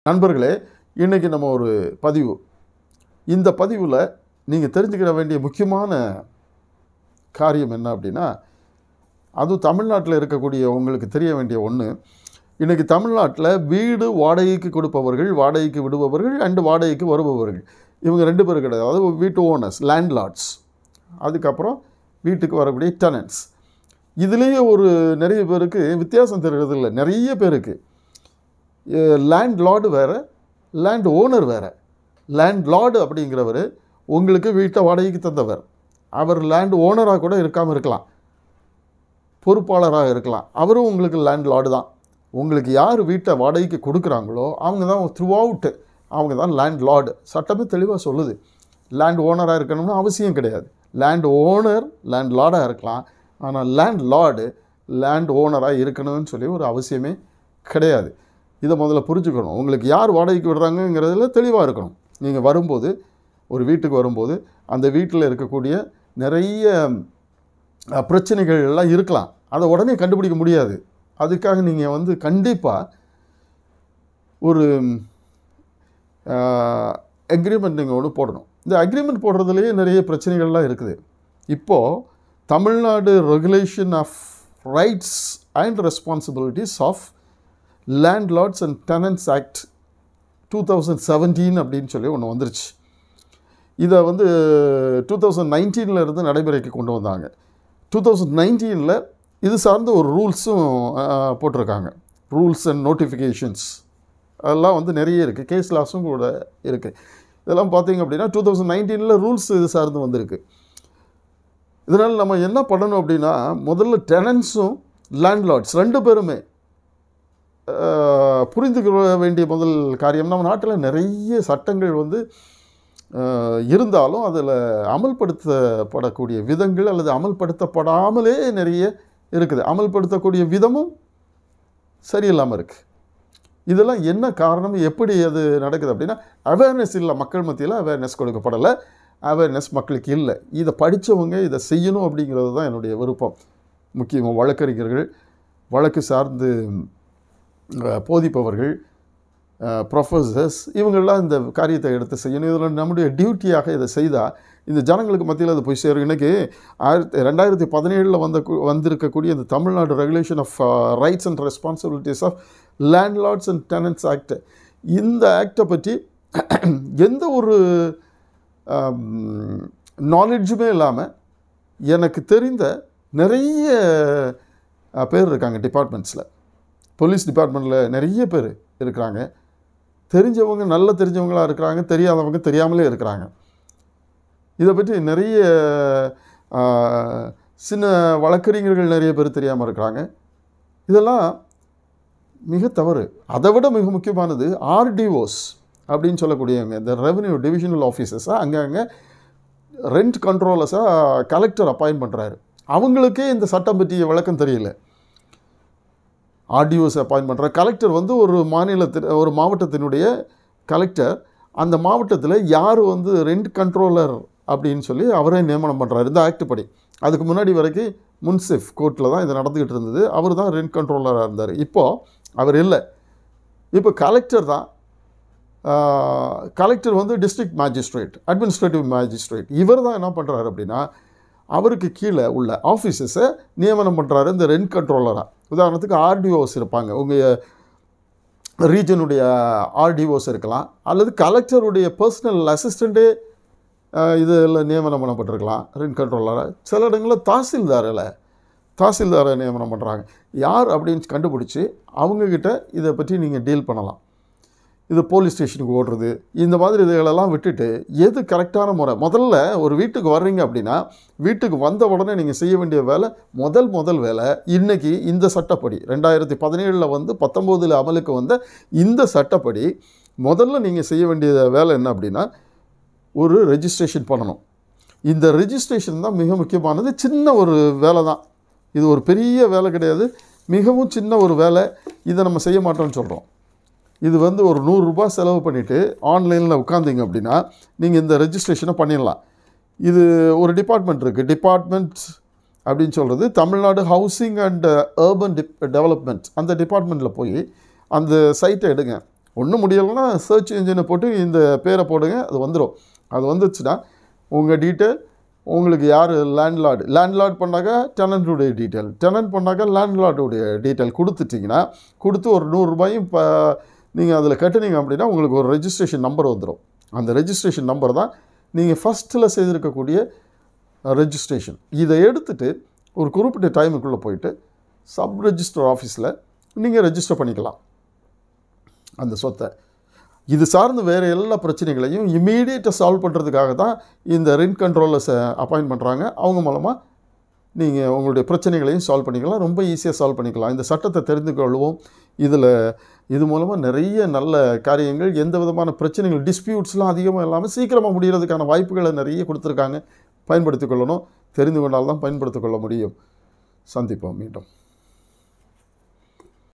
நண்பர்களே இன்றைக்கி நம்ம ஒரு பதிவு இந்த பதிவில் நீங்கள் தெரிஞ்சுக்கிற வேண்டிய முக்கியமான காரியம் என்ன அப்படின்னா அதுவும் தமிழ்நாட்டில் இருக்கக்கூடிய உங்களுக்கு தெரிய வேண்டிய ஒன்று இன்றைக்கி தமிழ்நாட்டில் வீடு வாடகைக்கு கொடுப்பவர்கள் வாடகைக்கு விடுபவர்கள் அண்டு வாடகைக்கு வருபவர்கள் இவங்க ரெண்டு பேர் கிடையாது அதாவது வீட்டு ஓனர்ஸ் லேண்ட்லார்ட்ஸ் அதுக்கப்புறம் வீட்டுக்கு வரக்கூடிய டெனன்ட்ஸ் இதுலேயே ஒரு நிறைய பேருக்கு வித்தியாசம் தெரிகிறது இல்லை நிறைய பேருக்கு லேண்ட் லார்டு வேறு லேண்ட் ஓனர் வேறு லேண்ட் லார்டு அப்படிங்கிறவர் உங்களுக்கு வீட்டை வாடகைக்கு தந்தவர் அவர் லேண்ட் ஓனராக கூட இருக்காமல் இருக்கலாம் பொறுப்பாளராக இருக்கலாம் அவரும் உங்களுக்கு லேண்ட் லார்டு தான் உங்களுக்கு யார் வீட்டை வாடகைக்கு கொடுக்குறாங்களோ அவங்க தான் த்ரூ அவுட்டு அவங்க தான் லேண்ட் லார்டு சட்டமே தெளிவாக சொல்லுது லேண்ட் ஓனராக இருக்கணும்னு அவசியம் கிடையாது லேண்ட் ஓனர் லேண்ட் லார்டாக இருக்கலாம் ஆனால் லேண்ட் லார்டு லேண்ட் ஓனராக இருக்கணும்னு சொல்லி ஒரு அவசியமே கிடையாது இதை முதல்ல புரிஞ்சுக்கணும் உங்களுக்கு யார் வாடகைக்கு விடுறாங்கங்கிறதுல தெளிவாக இருக்கணும் நீங்கள் வரும்போது ஒரு வீட்டுக்கு வரும்போது அந்த வீட்டில் இருக்கக்கூடிய நிறைய அஹ், பிரச்சனைகள் எல்லாம் இருக்கலாம் அதை உடனே கண்டுபிடிக்க முடியாது அதுக்காக நீங்கள் வந்து கண்டிப்பாக ஒரு அக்ரிமெண்ட் நீங்கள் ஒன்று போடணும் இந்த அக்ரிமெண்ட் போடுறதுலேயே நிறைய பிரச்சனைகள்லாம் இருக்குது இப்போது Tamil Nadu regulation of rights and responsibilities of landlords and tenants act two thousand seventeen அப்படின்னு சொல்லி ஒன்று வந்துருச்சு இதை வந்து டூ தௌசண்ட் நைன்டீனில் இருந்து நடைமுறைக்கு கொண்டு வந்தாங்க டூ தௌசண்ட் நைன்டீனில் இது சார்ந்த ஒரு ரூல்ஸும் போட்டிருக்காங்க ரூல்ஸ் அண்ட் நோட்டிஃபிகேஷன்ஸ் அதெல்லாம் வந்து நிறைய இருக்குது கேஸ் லாஸும் கூட இருக்குது இதெல்லாம் பார்த்தீங்க அப்படின்னா டூ தௌசண்ட் நைன்டீனில் ரூல்ஸ் இது சார்ந்து வந்திருக்கு இதனால் நம்ம என்ன பண்ணணும் அப்படின்னா முதல்ல டெனன்ஸும் லேண்ட்லார்ட்ஸ் ரெண்டு பேருமே அஹ், புரிந்துக்க வேண்டிய முதல் காரியம் நம்ம நாட்டில் நிறைய சட்டங்கள் வந்து அஹ், இருந்தாலும் அதில் அமல்படுத்தப்படக்கூடிய விதங்கள் அல்லது அமல்படுத்தப்படாமலே நிறைய இருக்குது அமல்படுத்தக்கூடிய விதமும் சரியில்லாமல் இருக்குது இதெல்லாம் என்ன காரணம் எப்படி அது நடக்குது அப்படின்னா அவேர்னஸ் இல்லை மக்கள் மத்தியில் அவேர்னஸ் கொடுக்கப்படலை அவேர்னஸ் மக்களுக்கு இல்லை இதை படித்தவங்க இதை செய்யணும் அப்படிங்கிறது தான் என்னுடைய விருப்பம் முக்கியமாக வழக்கறிஞர்கள் வழக்கு சார்ந்து அஹ், போதிப்பவர்கள் ப்ரொஃபஸர்ஸ் இவங்கெல்லாம் இந்த காரியத்தை எடுத்து செய்யணும் இதில் நம்முடைய டியூட்டியாக இதை செய்தால் இந்த ஜனங்களுக்கு மத்தியில் அது போய் சேரும் இன்றைக்கி ஆயிரத்தி ரெண்டாயிரத்தி பதினேழில் வந்த கு- வந்திருக்கக்கூடிய இந்த Tamil Nadu regulation of rights and responsibilities of landlords and tenants act இந்த ஆக்டை பற்றி எந்த ஒரு நாலேஜுமே இல்லாமல் எனக்கு தெரிந்த நிறைய அஹ், பேர் இருக்காங்க டிபார்ட்மெண்ட்ஸில் போலீஸ் டிபார்ட்மெண்ட்டில் நிறைய பேர் இருக்கிறாங்க தெரிஞ்சவங்க நல்ல தெரிஞ்சவங்களாக இருக்கிறாங்க தெரியாதவங்க தெரியாமலே இருக்கிறாங்க இதை பற்றி நிறைய ஆஹ், சின்ன வழக்கறிஞர்கள் நிறைய பேர் தெரியாமல் இருக்கிறாங்க இதெல்லாம் மிக தவறு அதை விட மிக முக்கியமானது ஆர்டிஓஸ் அப்படின்னு சொல்லக்கூடியவங்க இந்த ரெவென்யூ டிவிஷனல் ஆஃபீஸர்ஸாக அங்கங்கே ரெண்ட் கண்ட்ரோலர்ஸாக கலெக்டர் அப்பாயின்ட் பண்ணுறாரு அவங்களுக்கே இந்த சட்டம் பற்றிய விளக்கம் தெரியல ஆர்டிஓஸ் அப்பாயின்ட் பண்ணுற கலெக்டர் வந்து ஒரு மாநிலத்தில் ஒரு மாவட்டத்தினுடைய கலெக்டர் அந்த மாவட்டத்தில் யார் வந்து ரெண்ட் கண்ட்ரோலர் அப்படின்னு சொல்லி அவரே நியமனம் பண்ணுறாரு இந்த ஆக்ட் படி அதுக்கு முன்னாடி வரைக்கும் முன்சிஃப் கோர்ட்டில் தான் இது நடந்துக்கிட்டு இருந்தது அவர் தான் ரெண்ட் கண்ட்ரோலராக இருந்தார் இப்போது அவர் இல்லை இப்போ கலெக்டர் தான் கலெக்டர் வந்து டிஸ்ட்ரிக்ட் மேஜிஸ்ட்ரேட் அட்மினிஸ்ட்ரேட்டிவ் மேஜிஸ்ட்ரேட் இவர் தான் என்ன பண்ணுறாரு அப்படின்னா அவருக்கு கீழே உள்ள ஆஃபீஸஸை நியமனம் பண்ணுறாரு இந்த ரெண்ட் கண்ட்ரோலராக உதாரணத்துக்கு ஆர்டிஓஸ் இருப்பாங்க உங்கள் ரீஜனுடைய ஆர்டிஓஸ் இருக்கலாம் அல்லது கலெக்டருடைய பர்சனல் அசிஸ்டண்ட்டே இதில் நியமனம் பண்ணப்பட்டிருக்கலாம் ரெண்ட் கண்ட்ரோலராக சில இடங்களில் தாசில்தாரில் தாசில்தாரை நியமனம் பண்ணுறாங்க யார் அப்படின்னு கண்டுபிடிச்சி அவங்கக்கிட்ட இதை பற்றி நீங்கள் டீல் பண்ணலாம் இது போலீஸ் ஸ்டேஷனுக்கு ஓடுறது இந்த மாதிரி இதுகளெல்லாம் விட்டுட்டு எது கரெக்டான முறை முதல்ல ஒரு வீட்டுக்கு வர்றீங்க அப்படின்னா வீட்டுக்கு வந்த உடனே நீங்கள் செய்ய வேண்டிய வேலை முதல் முதல் வேலை இன்றைக்கி இந்த சட்டப்படி ரெண்டாயிரத்தி பதினேழில் வந்து பத்தொம்போதில் அமலுக்கு வந்த இந்த சட்டப்படி முதல்ல நீங்கள் செய்ய வேண்டிய வேலை என்ன அப்படின்னா ஒரு ரெஜிஸ்ட்ரேஷன் பண்ணணும் இந்த ரெஜிஸ்ட்ரேஷன் தான் மிக முக்கியமானது சின்ன ஒரு வேலை தான் இது ஒரு பெரிய வேலை கிடையாது மிகவும் சின்ன ஒரு வேலை இதை நம்ம செய்ய மாட்டோம்னு சொல்கிறோம் இது வந்து ஒரு நூறுரூபா செலவு பண்ணிவிட்டு ஆன்லைனில் உட்காந்திங்க அப்படின்னா நீங்கள் இந்த ரெஜிஸ்ட்ரேஷனை பண்ணிடலாம் இது ஒரு டிபார்ட்மெண்ட் இருக்குது டிபார்ட்மெண்ட் அப்படின்னு சொல்கிறது தமிழ்நாடு ஹவுசிங் அண்ட் அர்பன் டிப் டெவலப்மெண்ட் அந்த டிபார்ட்மெண்ட்டில் போய் அந்த சைட்டை எடுங்க ஒன்றும் முடியலைன்னா சர்ச் இன்ஜினை போட்டு இந்த பேரை போடுங்க அது வந்துடும் அது வந்துச்சுன்னா உங்கள் டீட்டெயில் உங்களுக்கு யார் லேண்ட்லார்டு லேண்ட்லார்ட் பண்ணாக்கா டெனண்ட்டுடைய டீட்டெயில் டெனண்ட் பண்ணாக்கா லேண்ட்லார்டுடைய டீட்டெயில் கொடுத்துட்டிங்கன்னா கொடுத்து ஒரு நூறுரூபாயும் இப்போ நீங்கள் அதில் கட்டுனீங்க அப்படின்னா உங்களுக்கு ஒரு ரெஜிஸ்ட்ரேஷன் நம்பர் வந்துடும் அந்த ரெஜிஸ்ட்ரேஷன் நம்பர் தான் நீங்கள் ஃபஸ்ட்டில் செய்திருக்கக்கூடிய ரெஜிஸ்ட்ரேஷன் இதை எடுத்துட்டு ஒரு குறிப்பிட்ட டைமுக்குள்ளே போயிட்டு சப் ரெஜிஸ்டர் ஆஃபீஸில் நீங்கள் ரெஜிஸ்டர் பண்ணிக்கலாம் அந்த சொத்தை இது சார்ந்து வேறு எல்லா பிரச்சனைகளையும் இம்மீடியட்டாக சால்வ் பண்ணுறதுக்காக தான் இந்த ரெண்ட் கண்ட்ரோலர்ஸை அப்பாயின்ட் பண்ணுறாங்க அவங்க மூலமாக நீங்கள் உங்களுடைய பிரச்சனைகளையும் சால்வ் பண்ணிக்கலாம் ரொம்ப ஈஸியாக சால்வ் பண்ணிக்கலாம் இந்த சட்டத்தை தெரிந்து கொள்வோம் இதில் இது மூலமாக நிறைய நல்ல காரியங்கள் எந்த விதமான பிரச்சனைகள் டிஸ்பியூட்ஸ்லாம் அதிகமாக இல்லாமல் சீக்கிரமாக முடிகிறதுக்கான வாய்ப்புகளை நிறைய கொடுத்துருக்காங்க பயன்படுத்திக் கொள்ளணும் தெரிந்து கொண்டால் தான் பயன்படுத்திக் கொள்ள முடியும் சந்திப்போம் மீண்டும்